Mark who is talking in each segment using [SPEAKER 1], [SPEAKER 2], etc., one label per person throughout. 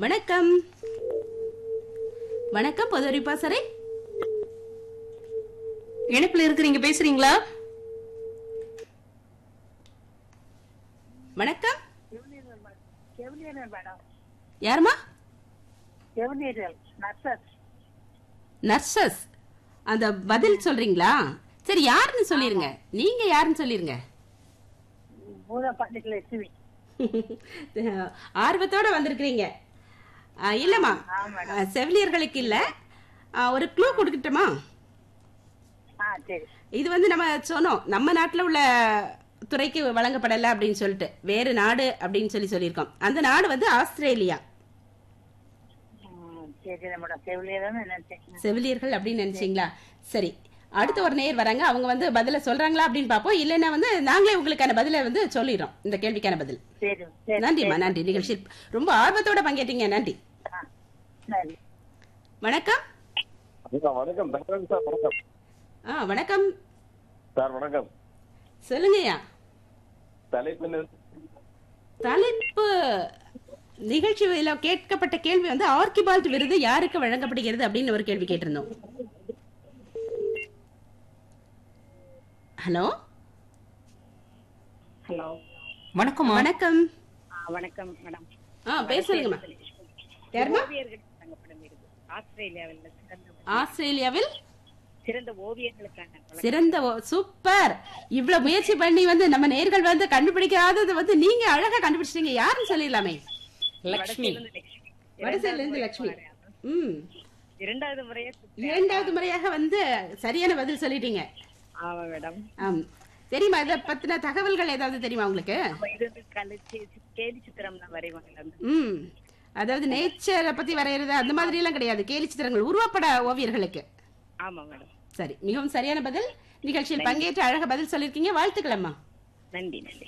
[SPEAKER 1] வணக்கம் வணக்கம் பொது அறிவிப்பாசரே இணைப்புல இருக்கிறீங்க பேசுறீங்களா வணக்கம்
[SPEAKER 2] செவிலியர்கள் மேடம்
[SPEAKER 1] யாருமா
[SPEAKER 2] செவிலியர்கள் நர்சஸ்
[SPEAKER 1] நர்சஸ் அந்த பதில் சொல்றீங்களா சரி யாருன்னு சொல்லிருங்க நீங்க யாருன்னு சொல்லிருங்க
[SPEAKER 2] பூதப்பாண்டிகள் லட்சுமி
[SPEAKER 1] ஆர்வத்தோட வந்திருக்கிறீங்க ஆ, இல்லம்மா ஆ, செவிலியர்களுக்கு இல்ல ஆ, ஒரு க்ளூ கொடுக்கட்டுமா
[SPEAKER 2] ஆ சரி
[SPEAKER 1] இது வந்து நம்ம சொன்னோம் நம்ம நாட்டுல உள்ள துறைக்கு வழங்கப்படல அப்படின்னு சொல்லிட்டு வேறு நாடு அப்படின்னு சொல்லி சொல்லியிருக்கோம் அந்த நாடு வந்து ஆஸ்திரேலியா
[SPEAKER 2] ம், சரி மேடம் செவிலியர் நினைச்சேன்
[SPEAKER 1] செவிலியர்கள் அப்படின்னு நினைச்சீங்களா சரி அடுத்த ஒரு நேர் வராங்க அவங்க வந்து பதில சொல்றாங்களா அப்படின்னு பார்ப்போம் இல்லைன்னா வந்து நாங்களே உங்களுக்கான பதிலை வந்து சொல்லிடுறோம் இந்த கேள்விக்கான பதில்
[SPEAKER 2] சரி சரி
[SPEAKER 1] நன்றிம்மா நன்றி நிகழ்ச்சியில் ரொம்ப ஆர்வத்தோட பங்கேற்றீங்க நன்றி
[SPEAKER 2] ஆ, நன்றி
[SPEAKER 1] வணக்கம்
[SPEAKER 3] ஐயா, வணக்கம் தங்கராஜ் சார் வணக்கம்
[SPEAKER 1] ஆ வணக்கம்
[SPEAKER 3] சார் வணக்கம்
[SPEAKER 1] சொல்லுங்கய்யா
[SPEAKER 3] தலைப்பு என்ன?
[SPEAKER 1] தலைப்பு நிகழ்ச்சியில கேட்கப்பட்ட கேள்வி வந்து ஆர்கிபால்ட் விருது யாருக்கு வழங்கப்படுகிறது அப்படின்னு ஒரு கேள்வி கேட்டிருந்தோம் ஹலோ
[SPEAKER 2] ஹலோ
[SPEAKER 4] வணக்கம்மா
[SPEAKER 1] வணக்கம்
[SPEAKER 2] வணக்கம் மேடம்
[SPEAKER 1] ஆ பேர் சொல்லுங்கம்மா யாருமா
[SPEAKER 2] ஓவியர்கள் வழங்கப்படும் விருது ஆஸ்திரேலியாவில் சிறந்த
[SPEAKER 1] ஆஸ்திரேலியாவில்
[SPEAKER 2] சிறந்த ஓவியர்களுக்கான வழங்க-
[SPEAKER 1] சிறந்த ஓ- சூப்பர் இவ்வளவு முயற்சி பண்ணி வந்து நம்ம நேர்கள் வந்து கண்டுபிடிக்காதது வந்து நீங்க அழகா கண்டுபிடிச்சிட்டீங்க யாருன்னு சொல்லிடலாமே
[SPEAKER 4] லக்ஷ்மி
[SPEAKER 2] வடசேரிலிருந்து லட்சுமி.
[SPEAKER 1] வடசேரில இருந்து லட்சுமி ம்
[SPEAKER 2] இரண்டாவது முறையா சுத்தி-
[SPEAKER 1] இரண்டாவது முறையாக வந்து சரியான பதில் சொல்லிட்டீங்க
[SPEAKER 2] ஆமா மேடம்
[SPEAKER 1] ஆம் தெரியுமா இதை பத்தின தகவல்கள் ஏதாவது தெரியுமா உங்களுக்கு
[SPEAKER 2] நம்ம இது வந்து கலைச்சி கேலி சித்திரம் தான் வரைவாங்க
[SPEAKER 1] ம் அதாவது நேச்சரை பத்தி வரையறது அந்த மாதிரி எல்லாம் கிடையாது கேலி சித்திரங்கள் உருவப்பட ஓவியர்களுக்கு
[SPEAKER 2] ஆமா மேடம்
[SPEAKER 1] சரி மிகவும் சரியான பதில் நிகழ்ச்சியில் பங்கேற்று அழகா பதில் சொல்லியிருக்கீங்க வாழ்த்துக்களம்மா
[SPEAKER 2] நன்றி நன்றி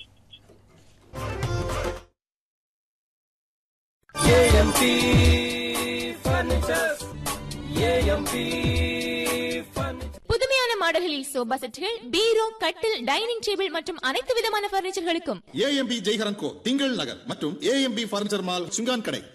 [SPEAKER 5] புதுமையான மாடல்களில் சோபா செட்டுகள் பீரோ கட்டில் டைனிங் டேபிள் மற்றும் அனைத்து விதமான பர்னிச்சர்களுக்கும்
[SPEAKER 6] ஏஎம்பி ஜெய்ஹரன் கோ திங்கள் நகர் மற்றும் ஏஎம்பி பர்னிச்சர் மால் சுங்கான் கடை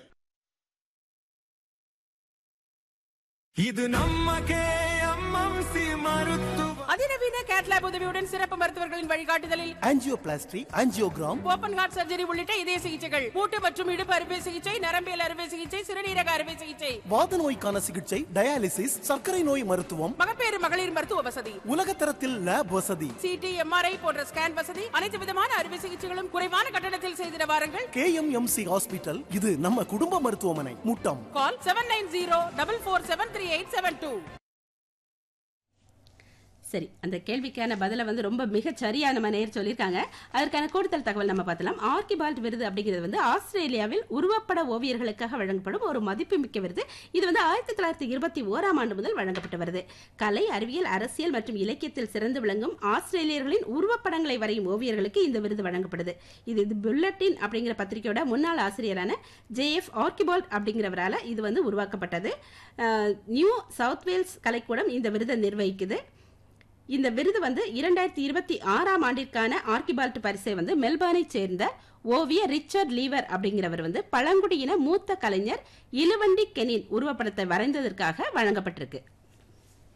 [SPEAKER 7] இது நம்ம கேஎம்எம்சி மருத்துவ
[SPEAKER 8] அதிநவீன கேட்லாப் உதவியுடன் சிறப்பு மருத்துவர்களின் வழிகாட்டுதலில்
[SPEAKER 7] angioplasty angiogram
[SPEAKER 8] open heart surgery உள்ளிட்ட இதய சிகிச்சைகள் மூட்டு மற்றும் இடுப்பு அறுவை சிகிச்சை நரம்பியல் அறுவை சிகிச்சை சிறுநீரக அறுவை சிகிச்சை
[SPEAKER 7] வாத நோய்க்கான சிகிச்சை டயாலிசிஸ் சர்க்கரை நோய் மருத்துவம்
[SPEAKER 8] மகப்பேறு மகளிர் மருத்துவ வசதி
[SPEAKER 7] உலகத்தரத்தில் லேப் வசதி
[SPEAKER 8] சிடி எம்ஆர்ஐ போன்ற ஸ்கேன் வசதி அனைத்து விதமான அறுவை சிகிச்சைகளும் குறைவான கட்டணத்தில் செய்திட வாருங்கள்
[SPEAKER 7] கேஎம்எம்சி ஹாஸ்பிட்டல் இது நம்ம குடும்ப மருத்துவமனை Muttam
[SPEAKER 8] call seven nine zero double four seven three eight seven two
[SPEAKER 1] சரி அந்த கேள்விக்கான பதிலை வந்து ரொம்ப மிகச் சரியா நம்ம நேர் சொல்லியிருக்காங்க அதற்கான கூடுதல் தகவல் நம்ம பார்த்தலாம் ஆர்கிபால்ட் விருது அப்படிங்கிறது வந்து ஆஸ்திரேலியாவில் உருவப்பட ஓவியர்களுக்காக வழங்கப்படும் ஒரு மதிப்புமிக்க விருது இது வந்து ஆயிரத்தி தொள்ளாயிரத்தி இருபத்தி ஓராம் ஆண்டு முதல் வழங்கப்பட்டு வருது கலை அறிவியல் அரசியல் மற்றும் இலக்கியத்தில் சிறந்து விளங்கும் ஆஸ்திரேலியர்களின் உருவப்படங்களை வரையும் ஓவியர்களுக்கு இந்த விருது வழங்கப்படுது இது இது புல்லட்டின் அப்படிங்கிற பத்திரிகையோட முன்னாள் ஆசிரியரான ஜே எஃப் ஆர்கிபால்ட் அப்படிங்கிறவரால இது வந்து உருவாக்கப்பட்டது அஹ், நியூ சவுத் வேல்ஸ் கலைக்கூடம் இந்த விருதை நிர்வகிக்குது இந்த விருது வந்து இரண்டாயிரத்தி இருபத்தி ஆறாம் ஆண்டிற்கான ஆர்கிபால்ட் பரிசை வந்து மெல்பர்னை சேர்ந்த ஓவியர் ரிச்சர்ட் லீவர் அப்படிங்கிறவர் வந்து பழங்குடியின மூத்த கலைஞர் இலுவண்டி கெனின் உருவப்படத்தை வரைந்ததற்காக வழங்கப்பட்டிருக்கு